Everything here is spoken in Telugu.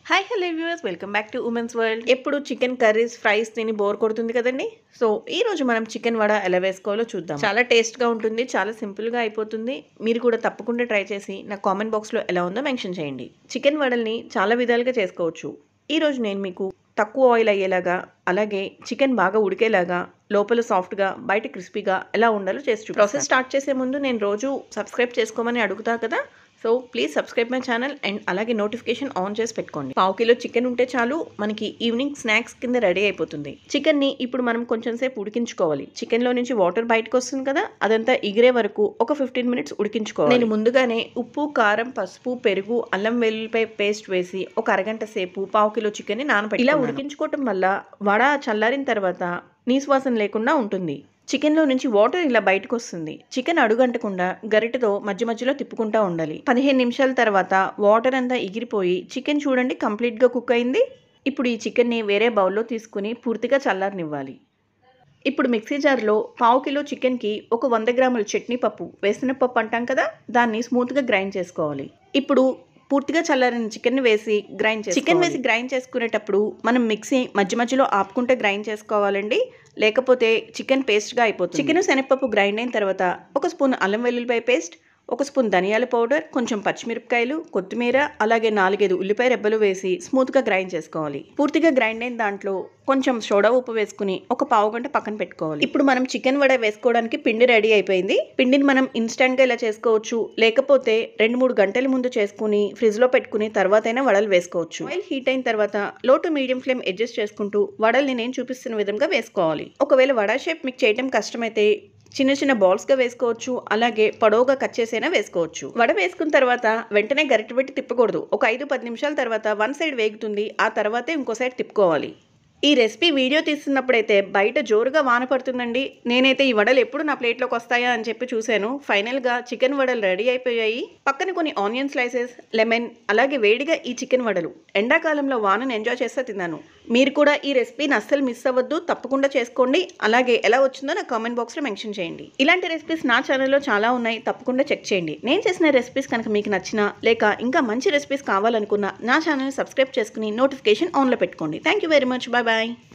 hi hello viewers welcome back to women's world ఎప్పుడు చికెన్ కర్రీస్ ఫ్రైస్ తిని బోర్ కొడుతుంది కదండి సో ఈ రోజు మనం చికెన్ వడ ఎలా వేసుకోవాలో చూద్దాం చాలా టేస్ట్గా ఉంటుంది చాలా సింపుల్గా అయిపోతుంది మీరు కూడా తప్పకుండా ట్రై చేసి నా కామెంట్ బాక్స్లో ఎలా ఉందో మెన్షన్ చేయండి చికెన్ వడల్ని చాలా విధాలుగా చేసుకోవచ్చు ఈ రోజు నేను మీకు తక్కువ ఆయిల్ అయ్యేలాగా అలాగే చికెన్ బాగా ఉడికేలాగా లోపల సాఫ్ట్గా బయట క్రిస్పీగా ఎలా ఉండాలో చేసి ప్రాసెస్ స్టార్ట్ చేసే ముందు నేను రోజు సబ్స్క్రైబ్ చేసుకోమని అడుగుతా కదా so please subscribe my channel and అలాగే నోటిఫికేషన్ ఆన్ చేసి పెట్టుకోండి పావు కిలో చికెన్ ఉంటే చాలు మనకి ఈవినింగ్ స్నాక్స్ కింద రెడీ అయిపోతుంది చికెన్ ని ఇప్పుడు మనం కొంచెం సేపు ఉడికించుకోవాలి చికెన్ లో నుంచి వాటర్ బయటకు వస్తుంది కదా అదంతా ఎగిరే వరకు ఒక ఫిఫ్టీన్ మినిట్స్ ఉడికించుకోవాలి నేను ముందుగానే ఉప్పు కారం పసుపు పెరుగు అల్లం వెల్లుల్లిపాయ పేస్ట్ వేసి ఒక అరగంట సేపు పావు కిలో చికెన్ ని నానబెట్టి ఇలా ఉడికించుకోవటం వల్ల వడ చల్లారిన తర్వాత నీసువాసన లేకుండా ఉంటుంది చికెన్లో నుంచి వాటర్ ఇలా బయటకు వస్తుంది చికెన్ అడుగంటకుండా గరిటెతో మధ్య మధ్యలో తిప్పుకుంటా ఉండాలి పదిహేను నిమిషాల తర్వాత వాటర్ అంతా ఎగిరిపోయి చికెన్ చూడండి కంప్లీట్గా కుక్ అయింది ఇప్పుడు ఈ చికెన్ని వేరే బౌల్లో తీసుకుని పూర్తిగా చల్లారనివ్వాలి ఇప్పుడు మిక్సీ జార్లో పావు కిలో చికెన్కి ఒక వంద గ్రాముల చట్నీ పప్పు వేసిన పప్పు అంటాం కదా దాన్ని స్మూత్గా గ్రైండ్ చేసుకోవాలి ఇప్పుడు పూర్తిగా చల్లారిన చికెన్ వేసి గ్రైండ్ చేసి చికెన్ వేసి గ్రైండ్ చేసుకునేటప్పుడు మనం మిక్సీ మధ్య మధ్యలో ఆపుకుంటే గ్రైండ్ చేసుకోవాలండి లేకపోతే చికెన్ పేస్ట్గా అయిపోతుంది చికెన్ శనగపప్పు గ్రైండ్ అయిన తర్వాత ఒక స్పూన్ అల్లం వెల్లుల్లిపాయ పేస్ట్ ఒక స్పూన్ ధనియాల పౌడర్ కొంచెం పచ్చిమిరపకాయలు కొత్తిమీర అలాగే నాలుగైదు ఉల్లిపాయ రెబ్బలు వేసి స్మూత్గా గ్రైండ్ చేసుకోవాలి పూర్తిగా గ్రైండ్ అయిన దాంట్లో కొంచెం సోడా ఉప్పు వేసుకుని ఒక పావు గంట పక్కన పెట్టుకోవాలి ఇప్పుడు మనం చికెన్ వడ వేసుకోవడానికి పిండి రెడీ అయిపోయింది పిండిని మనం ఇన్స్టెంట్గా ఇలా చేసుకోవచ్చు లేకపోతే రెండు మూడు గంటల ముందు చేసుకుని ఫ్రిడ్జ్లో పెట్టుకుని తర్వాతైనా వడలు వేసుకోవచ్చు ఆయిల్ హీట్ అయిన తర్వాత లో టు మీడియం ఫ్లేమ్ అడ్జస్ట్ చేసుకుంటూ వడల్ని నేను చూపిస్తున్న విధంగా వేసుకోవాలి ఒకవేళ వడ షేప్ మీకు చేయడం కష్టమైతే చిన్న చిన్న బాల్స్గా వేసుకోవచ్చు అలాగే పొడవుగా కట్ చేసైనా వేసుకోవచ్చు వడ వేసుకున్న తర్వాత వెంటనే గరిటె పెట్టి తిప్పకూడదు ఒక ఐదు పది నిమిషాల తర్వాత వన్ సైడ్ వేగుతుంది ఆ తర్వాతే ఇంకో సైడ్ తిప్పుకోవాలి ఈ రెసిపీ వీడియో తీస్తున్నప్పుడైతే బయట జోరుగా వాన పడుతుందండి నేనైతే ఈ వడలు ఎప్పుడు నా ప్లేట్లోకి వస్తాయా అని చెప్పి చూశాను ఫైనల్గా చికెన్ వడలు రెడీ అయిపోయాయి పక్కన కొన్ని ఆనియన్ స్లైసెస్ లెమన్ అలాగే వేడిగా ఈ చికెన్ వడలు ఎండాకాలంలో వానను ఎంజాయ్ చేస్తే తిన్నాను మీరు కూడా ఈ రెసిపీని అస్సలు మిస్ అవ్వద్దు తప్పకుండా చేసుకోండి అలాగే ఎలా వచ్చిందో నా కామెంట్ బాక్స్లో మెన్షన్ చేయండి ఇలాంటి రెసిపీస్ నా ఛానల్లో చాలా ఉన్నాయి తప్పకుండా చెక్ చేయండి నేను చేసిన రెసిపీస్ కనుక మీకు నచ్చినా లేక ఇంకా మంచి రెసిపీస్ కావాలనుకున్నా నా ఛానల్ని సబ్స్క్రైబ్ చేసుకుని నోటిఫికేషన్ ఆన్లో పెట్టుకోండి thank you very much bye bye